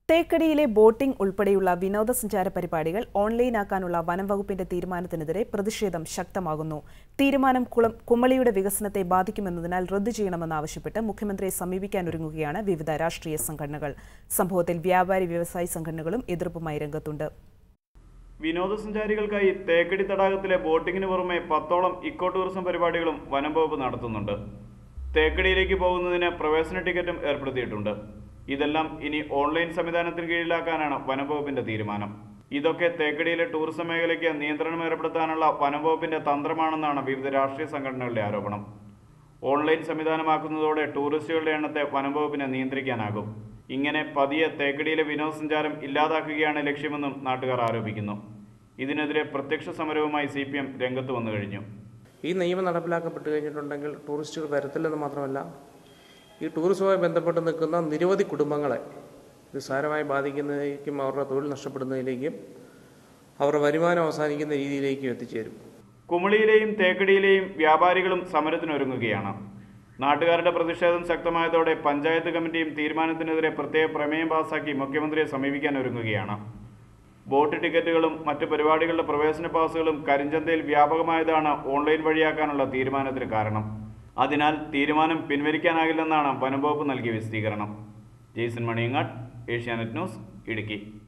തേക്കടിയിലെ boating ഉൾപ്പെടെയുള്ള വിനോദസഞ്ചാര പരിപാടികൾ ഓൺലൈനാക്കാനുള്ള വനം വകുപ്പിന്റെ തീരുമാനത്തിനെതിരെ പ്രതിഷേധം ശക്തമാകുന്നു തീരുമാനം കുളം കുമളിയുടെ വികസനത്തെ ബാധിക്കുമെന്നതിനാൽ റദ്ദു ചെയ്യണമെന്നാവശ്യപ്പെട്ട് മുഖ്യമന്ത്രിയെ സമീപിക്കാനൊരുങ്ങുകയാണ് വിവിധ രാഷ്ട്രീയ സംഘടനകൾ സംഭവത്തിൽ വ്യാപാരി വ്യവസായി സംഘടനകളും എതിർപ്പുമായി രംഗത്തുണ്ട് വിനോദസഞ്ചാരികൾക്കായി തേക്കടി തടാകത്തിലെ ബോട്ടിങ്ങിന് പുറമെ പത്തോളം ഇക്കോ ടൂറിസം പരിപാടികളും വനം വകുപ്പ് നടത്തുന്നുണ്ട് തേക്കടിയിലേക്ക് പോകുന്നതിന് പ്രവേശന ടിക്കറ്റും ഏർപ്പെടുത്തിയിട്ടുണ്ട് ഇതെല്ലാം ഇനി ഓൺലൈൻ സംവിധാനത്തിന് കീഴിലാക്കാനാണ് വനം വകുപ്പിന്റെ തീരുമാനം ഇതൊക്കെ തേക്കടിയിലെ ടൂറിസം മേഖലയ്ക്ക് നിയന്ത്രണം ഏർപ്പെടുത്താനുള്ള വനം വകുപ്പിന്റെ തന്ത്രമാണെന്നാണ് വിവിധ രാഷ്ട്രീയ സംഘടനകളുടെ ആരോപണം ഓൺലൈൻ സംവിധാനമാക്കുന്നതോടെ ടൂറിസ്റ്റുകളുടെ എണ്ണത്തെ വനം വകുപ്പിനെ നിയന്ത്രിക്കാനാകും ഇങ്ങനെ പതിയെ തേക്കടിയിലെ വിനോദസഞ്ചാരം ഇല്ലാതാക്കുകയാണ് ലക്ഷ്യമെന്നും നാട്ടുകാർ ആരോപിക്കുന്നു ഇതിനെതിരെ പ്രത്യക്ഷ സമരവുമായി സി പി എം രംഗത്ത് വന്നു കഴിഞ്ഞു ഈ നിയമം നടപ്പിലാക്കപ്പെട്ട് കഴിഞ്ഞിട്ടുണ്ടെങ്കിൽ ടൂറിസ്റ്റുകൾ വരത്തില്ലെന്ന് മാത്രമല്ല ഈ ടൂറിസവുമായി ബന്ധപ്പെട്ട് നിൽക്കുന്ന നിരവധി കുടുംബങ്ങളെ ഇത് സാരമായി ബാധിക്കുന്നതിലേക്കും അവരുടെ തൊഴിൽ നഷ്ടപ്പെടുന്നതിലേക്കും അവരുടെ വരുമാനം അവസാനിക്കുന്ന രീതിയിലേക്കും എത്തിച്ചേരും കുമളിയിലെയും തേക്കടിയിലെയും വ്യാപാരികളും സമരത്തിനൊരുങ്ങുകയാണ് നാട്ടുകാരുടെ പ്രതിഷേധം ശക്തമായതോടെ പഞ്ചായത്ത് കമ്മിറ്റിയും തീരുമാനത്തിനെതിരെ പ്രത്യേക പ്രമേയം പാസാക്കി മുഖ്യമന്ത്രിയെ സമീപിക്കാൻ ഒരുങ്ങുകയാണ് ബോട്ട് ടിക്കറ്റുകളും മറ്റ് പരിപാടികളുടെ പ്രവേശന പാസുകളും കരിഞ്ചന്തയിൽ വ്യാപകമായതാണ് ഓൺലൈൻ വഴിയാക്കാനുള്ള തീരുമാനത്തിന് കാരണം അതിനാൽ തീരുമാനം പിൻവലിക്കാനാകില്ലെന്നാണ് വനംവകുപ്പ് നൽകിയ വിശദീകരണം ജെയ്സൺ മണിയങ്ങാട് ഏഷ്യാനെറ്റ് ന്യൂസ് ഇടുക്കി